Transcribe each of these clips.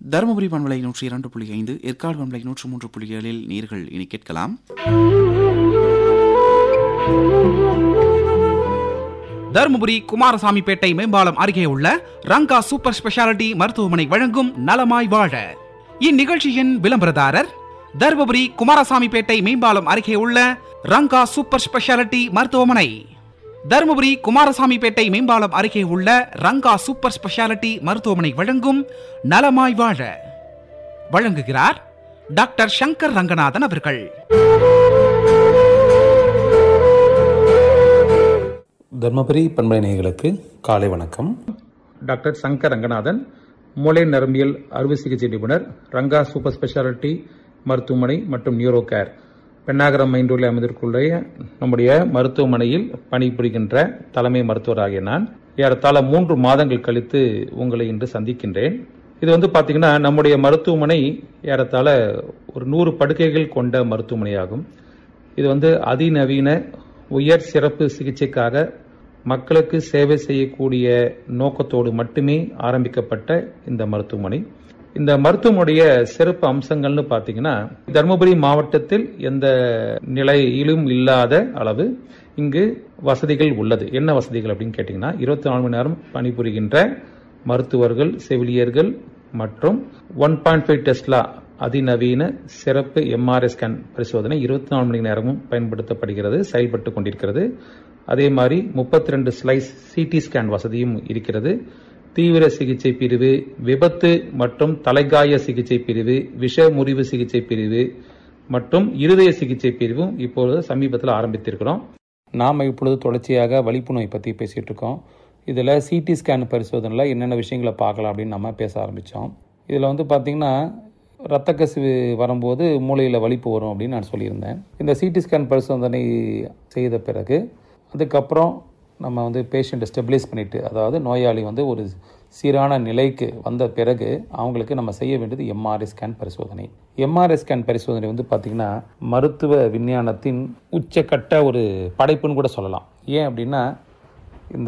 தருமபுரி பண்பலை நூற்றி இரண்டு புள்ளி ஐந்து ஏற்காடு பண்பலை நூற்று மூன்று புள்ளி ஏழில் நீர்கள் இனி கேட்கலாம் தருமபுரி குமாரசாமிப்பேட்டை மேம்பாலம் அருகே உள்ள ரங்கா சூப்பர் ஸ்பெஷாலிட்டி மருத்துவமனை வழங்கும் நலமாய் வாழ இந்நிகழ்ச்சியின் விளம்பரதாரர் தருமபுரி குமாரசாமிப்பேட்டை மேம்பாலம் அருகே உள்ள ரங்கா சூப்பர் ஸ்பெஷாலிட்டி மருத்துவமனை தருமபுரி குமாரசாமிப்பேட்டை மேம்பாலம் அருகே உள்ள ரங்கா சூப்பர் ஸ்பெஷாலிட்டி மருத்துவமனை வழங்கும் நலமாய் வாழ வழங்குகிறார் டாக்டர் சங்கர் ரங்கநாதன் அவர்கள் தர்மபுரி பண்பலை நேயர்களுக்கு காலை வணக்கம் டாக்டர் சங்கர் ரங்கநாதன் மூளை நரம்பியல் அறுவை சிகிச்சை நிபுணர் ரங்கா சூப்பர் ஸ்பெஷாலிட்டி மருத்துவமனை மற்றும் நியூரோ கேர் பெண்ணாகரம் மைண்டூரில் அமைந்திருக்குள்ள நம்முடைய மருத்துவமனையில் பணிபுரிகின்ற தலைமை மருத்துவராகிய நான் ஏறத்தாழ மூன்று மாதங்கள் கழித்து உங்களை இன்று சந்திக்கின்றேன் இது வந்து பார்த்தீங்கன்னா நம்முடைய மருத்துவமனை ஏறத்தாழ ஒரு நூறு படுக்கைகள் கொண்ட மருத்துவமனையாகும் இது வந்து அதிநவீன உயர் சிறப்பு சிகிச்சைக்காக மக்களுக்கு சேவை செய்யக்கூடிய நோக்கத்தோடு மட்டுமே ஆரம்பிக்கப்பட்ட இந்த மருத்துவமனை இந்த மருத்துவமனைய சிறப்பு அம்சங்கள்னு பார்த்தீங்கன்னா தருமபுரி மாவட்டத்தில் எந்த நிலையிலும் இல்லாத அளவு இங்கு வசதிகள் உள்ளது என்ன வசதிகள் அப்படின்னு கேட்டிங்கன்னா இருபத்தி நாலு மணி நேரம் பணிபுரிகின்ற மருத்துவர்கள் செவிலியர்கள் மற்றும் ஒன் பாயிண்ட் ஃபைவ் டெஸ்லா அதிநவீன சிறப்பு எம்ஆர்ஐ ஸ்கேன் பரிசோதனை இருபத்தி நாலு மணி நேரமும் பயன்படுத்தப்படுகிறது செயல்பட்டு கொண்டிருக்கிறது அதே மாதிரி முப்பத்தி ரெண்டு ஸ்லைஸ் சிடி ஸ்கேன் வசதியும் இருக்கிறது தீவிர சிகிச்சை பிரிவு விபத்து மற்றும் தலைகாய சிகிச்சை பிரிவு விஷ முறிவு சிகிச்சை பிரிவு மற்றும் இருதய சிகிச்சை பிரிவும் இப்பொழுது சமீபத்தில் ஆரம்பித்திருக்கிறோம் நாம் இப்பொழுது தொடர்ச்சியாக வலிப்பு நோய் பற்றி பேசிகிட்டு இருக்கோம் இதில் சிடி ஸ்கேன் பரிசோதனையில் என்னென்ன விஷயங்களை பார்க்கலாம் அப்படின்னு நம்ம பேச ஆரம்பித்தோம் இதில் வந்து பார்த்திங்கன்னா ரத்த கசிவு வரும்போது மூளையில் வலிப்பு வரும் அப்படின்னு நான் சொல்லியிருந்தேன் இந்த சிடி ஸ்கேன் பரிசோதனை செய்த பிறகு அதுக்கப்புறம் நம்ம வந்து பேஷண்ட்டை ஸ்டெபிலைஸ் பண்ணிவிட்டு அதாவது நோயாளி வந்து ஒரு சீரான நிலைக்கு வந்த பிறகு அவங்களுக்கு நம்ம செய்ய வேண்டியது எம்ஆர்ஐ ஸ்கேன் பரிசோதனை எம்ஆர்ஐ ஸ்கேன் பரிசோதனை வந்து பார்த்திங்கன்னா மருத்துவ விஞ்ஞானத்தின் உச்சக்கட்ட ஒரு படைப்புன்னு கூட சொல்லலாம் ஏன் அப்படின்னா இந்த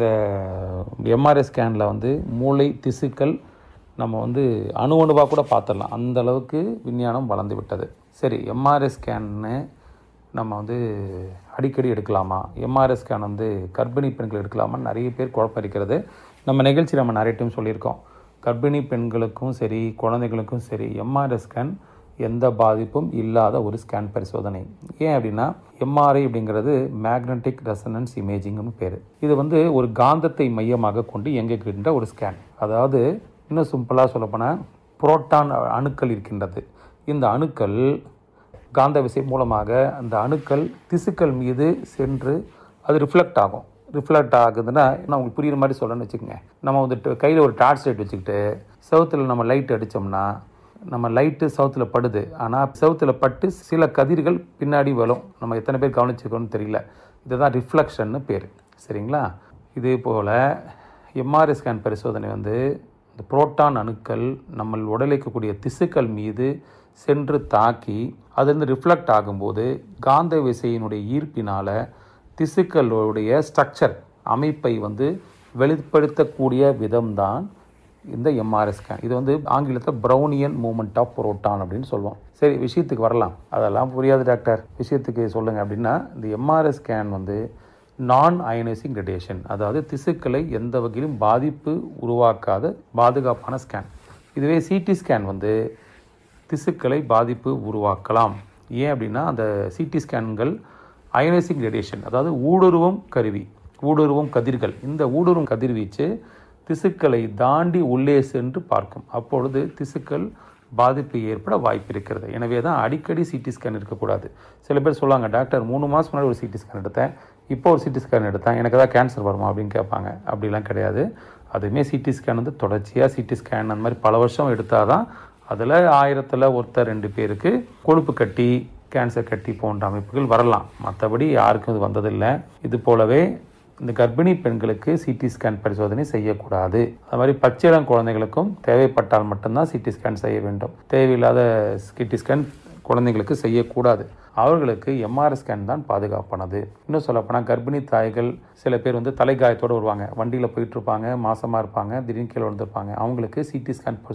எம்ஆர்ஐ ஸ்கேனில் வந்து மூளை திசுக்கள் நம்ம வந்து அணு அணுவாக கூட பார்த்துடலாம் அந்த அளவுக்கு விஞ்ஞானம் வளர்ந்து விட்டது சரி எம்ஆர்ஐ ஸ்கேன்னு நம்ம வந்து அடிக்கடி எடுக்கலாமா எம்ஆர்ஐ ஸ்கேன் வந்து கர்ப்பிணி பெண்கள் எடுக்கலாமான்னு நிறைய பேர் குழப்பம் இருக்கிறது நம்ம நிகழ்ச்சி நம்ம நிறைய டைம் சொல்லியிருக்கோம் கர்ப்பிணி பெண்களுக்கும் சரி குழந்தைகளுக்கும் சரி எம்ஆர்ஐ ஸ்கேன் எந்த பாதிப்பும் இல்லாத ஒரு ஸ்கேன் பரிசோதனை ஏன் அப்படின்னா எம்ஆர்ஐ அப்படிங்கிறது மேக்னட்டிக் ரெசனன்ஸ் இமேஜிங்னு பேர் இது வந்து ஒரு காந்தத்தை மையமாக கொண்டு இயங்குகின்ற ஒரு ஸ்கேன் அதாவது இன்னும் சிம்பிளாக சொல்லப்போனால் புரோட்டான் அணுக்கள் இருக்கின்றது இந்த அணுக்கள் காந்த விசை மூலமாக அந்த அணுக்கள் திசுக்கள் மீது சென்று அது ரிஃப்ளெக்ட் ஆகும் ரிஃப்ளெக்ட் ஆகுதுன்னா நான் உங்களுக்கு புரியுற மாதிரி சொல்லணும்னு வச்சுக்கோங்க நம்ம வந்துட்டு கையில் ஒரு டார்ச் லைட் வச்சுக்கிட்டு செவுத்தில் நம்ம லைட் அடித்தோம்னா நம்ம லைட்டு சவுத்தில் படுது ஆனால் செவுத்தில் பட்டு சில கதிர்கள் பின்னாடி வரும் நம்ம எத்தனை பேர் கவனிச்சிருக்கோம்னு தெரியல இதுதான் ரிஃப்ளெக்ஷன்னு பேர் சரிங்களா இதே போல் எம்ஆர்ஐ ஸ்கேன் பரிசோதனை வந்து இந்த புரோட்டான் அணுக்கள் நம்ம உடலில் இருக்கக்கூடிய திசுக்கள் மீது சென்று தாக்கி அதிலிருந்து ரிஃப்ளெக்ட் ஆகும்போது காந்த விசையினுடைய ஈர்ப்பினால் திசுக்களுடைய ஸ்ட்ரக்சர் அமைப்பை வந்து வெளிப்படுத்தக்கூடிய விதம்தான் இந்த எம்ஆர்ஐ ஸ்கேன் இது வந்து ஆங்கிலத்தில் ப்ரௌனியன் மூமெண்ட் ஆஃப் புரோட்டான் அப்படின்னு சொல்லுவோம் சரி விஷயத்துக்கு வரலாம் அதெல்லாம் புரியாது டாக்டர் விஷயத்துக்கு சொல்லுங்கள் அப்படின்னா இந்த எம்ஆர்ஐ ஸ்கேன் வந்து நான் அயனைசிங் ரேடியேஷன் அதாவது திசுக்களை எந்த வகையிலும் பாதிப்பு உருவாக்காத பாதுகாப்பான ஸ்கேன் இதுவே சிடி ஸ்கேன் வந்து திசுக்களை பாதிப்பு உருவாக்கலாம் ஏன் அப்படின்னா அந்த சிடி ஸ்கேன்கள் அயனைசிங் ரேடியேஷன் அதாவது ஊடுருவும் கருவி ஊடுருவும் கதிர்கள் இந்த ஊடுருவும் கதிர்வீச்சு திசுக்களை தாண்டி உள்ளே சென்று பார்க்கும் அப்பொழுது திசுக்கள் பாதிப்பு ஏற்பட வாய்ப்பு இருக்கிறது எனவே தான் அடிக்கடி சிடி ஸ்கேன் இருக்கக்கூடாது சில பேர் சொல்லுவாங்க டாக்டர் மூணு மாதம் முன்னாடி ஒரு சிடி ஸ்கேன் எடுத்தேன் இப்போ ஒரு சிடி ஸ்கேன் எடுத்தேன் எனக்கு ஏதாவது கேன்சர் வருமா அப்படின்னு கேட்பாங்க அப்படிலாம் கிடையாது அதுவுமே சிடி ஸ்கேன் வந்து தொடர்ச்சியாக சிடி ஸ்கேன் அந்த மாதிரி பல வருஷம் எடுத்தால் தான் அதில் ஆயிரத்தில் ஒருத்தர் ரெண்டு பேருக்கு கொழுப்பு கட்டி கேன்சர் கட்டி போன்ற அமைப்புகள் வரலாம் மற்றபடி யாருக்கும் இது வந்ததில்லை இது போலவே இந்த கர்ப்பிணி பெண்களுக்கு சிடி ஸ்கேன் பரிசோதனை செய்யக்கூடாது அது மாதிரி பச்சிளம் குழந்தைகளுக்கும் தேவைப்பட்டால் மட்டும்தான் சிடி ஸ்கேன் செய்ய வேண்டும் தேவையில்லாத சிடி ஸ்கேன் குழந்தைங்களுக்கு செய்யக்கூடாது அவர்களுக்கு எம்ஆர்ஐ ஸ்கேன் தான் பாதுகாப்பானது இன்னும் சொல்லப்போனால் கர்ப்பிணி தாய்கள் சில பேர் வந்து தலைகாயத்தோடு வருவாங்க வண்டியில் போயிட்டு இருப்பாங்க மாசமாக இருப்பாங்க திடீர்னு கீழே விழுந்திருப்பாங்க அவங்களுக்கு சிடி ஸ்கேன்